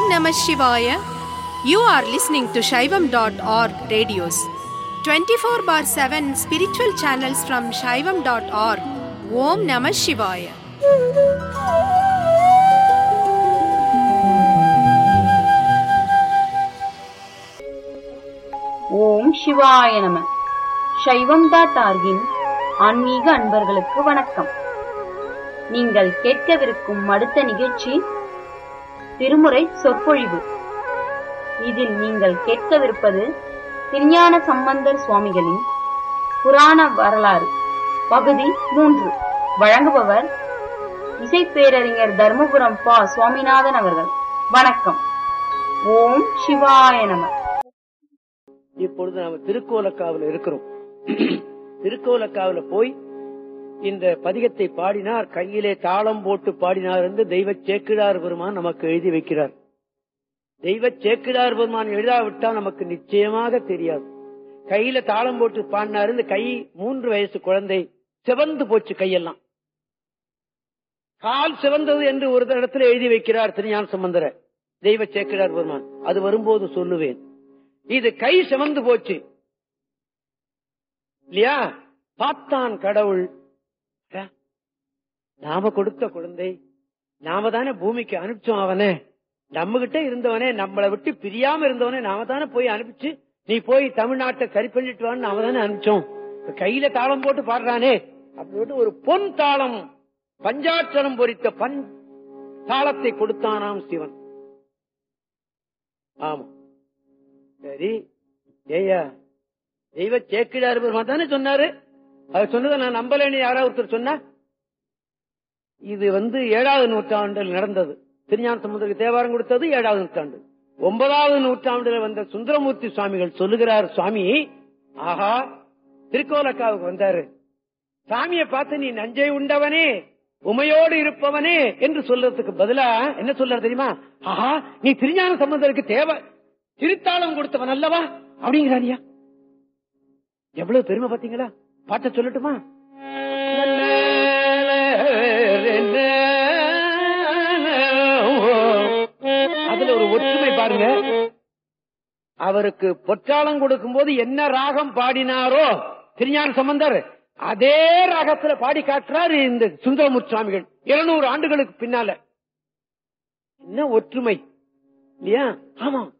Namah Shivaya. You are listening to Shaivam.org radios. 24 bar 7 spiritual channels from Shaivam.org. Om Namah Shivaya. ஓம் சிவாய நம சைவம் dot ஆர்கின் ஆன்மீக அன்பர்களுக்கு வணக்கம் நீங்கள் கேட்கவிருக்கும் அடுத்த நிகழ்ச்சி திருமுறை சொற்பொழிவு இதில் நீங்கள் கேட்கவிருப்பது திருஞான சம்பந்தர் சுவாமிகளின் புராண வரலாறு பகுதி மூன்று வழங்குபவர் இசைப்பேரறிஞர் தர்மபுரம் பா சுவாமிநாதன் அவர்கள் வணக்கம் ஓம் சிவாய நம இப்பொழுது நாம திருக்கோலக்காவில் இருக்கிறோம் திருக்கோலக்காவில போய் இந்த பதிகத்தை பாடினார் கையிலே தாளம் போட்டு பாடினார் என்று தெய்வ சேக்கிழார் பெருமான் நமக்கு எழுதி வைக்கிறார் தெய்வ சேக்கிழார் பெருமான் எழுதாவிட்டால் நமக்கு நிச்சயமாக தெரியாது கையில தாளம் போட்டு பாடினார் இந்த கை மூன்று வயசு குழந்தை சிவந்து போச்சு கையெல்லாம் கால் சிவந்தது என்று ஒரு இடத்துல எழுதி வைக்கிறார் திருஞான சம்பந்தர தெய்வ சேக்கிழார் பெருமான் அது வரும்போது சொல்லுவேன் இது கை சிவந்து போச்சு இல்லையா பார்த்தான் கடவுள் அட, நாம கொடுத்த குழந்தை நாம தானே பூமிக்கு அனுப்பிச்சோம் அவனே நம்ம கிட்ட இருந்தவனே நம்மளை விட்டு பிரியாம இருந்தவனே நாம தானே போய் அனுப்பிச்சு நீ போய் தமிழ்நாட்டை சரி பண்ணிட்டு வான்னு நாம தானே அனுப்பிச்சோம் இப்ப கையில தாளம் போட்டு பாடுறானே அப்படின்னு ஒரு பொன் தாளம் பஞ்சாட்சரம் பொறித்த பன் தாளத்தை கொடுத்தானாம் சிவன் ஆமா சரி ஏயா தெய்வ சேக்கிடார் பெருமான் தானே சொன்னாரு அவர் சொன்னதை நான் நம்பலன்னு யாராவது ஒருத்தர் சொன்னா இது வந்து ஏழாவது நூற்றாண்டில் நடந்தது திருஞான சமுதிரக்கு தேவாரம் கொடுத்தது ஏழாவது நூற்றாண்டு ஒன்பதாவது நூற்றாண்டில் வந்த சுந்தரமூர்த்தி சுவாமிகள் சொல்லுகிறார் சுவாமி ஆஹா திருக்கோலக்காவுக்கு வந்தாரு சாமியை பார்த்து நீ நஞ்சை உண்டவனே உமையோடு இருப்பவனே என்று சொல்றதுக்கு பதிலா என்ன சொல்றாரு தெரியுமா ஆஹா நீ திருஞான சம்பந்தருக்கு தேவை திருத்தாளம் கொடுத்தவன் அல்லவா அப்படிங்கிறாரியா எவ்வளவு பெருமை பாத்தீங்களா பாட்ட சொல்லட்டுமா அதுல ஒரு ஒற்றுமை பாருங்க அவருக்கு பொற்றாளம் கொடுக்கும் போது என்ன ராகம் பாடினாரோ திருஞான சம்பந்தர் அதே ராகத்துல பாடி காட்டுறாரு இந்த சுந்தரமூர்த்தி சுவாமிகள் இருநூறு ஆண்டுகளுக்கு பின்னால என்ன ஒற்றுமை இல்லையா ஆமா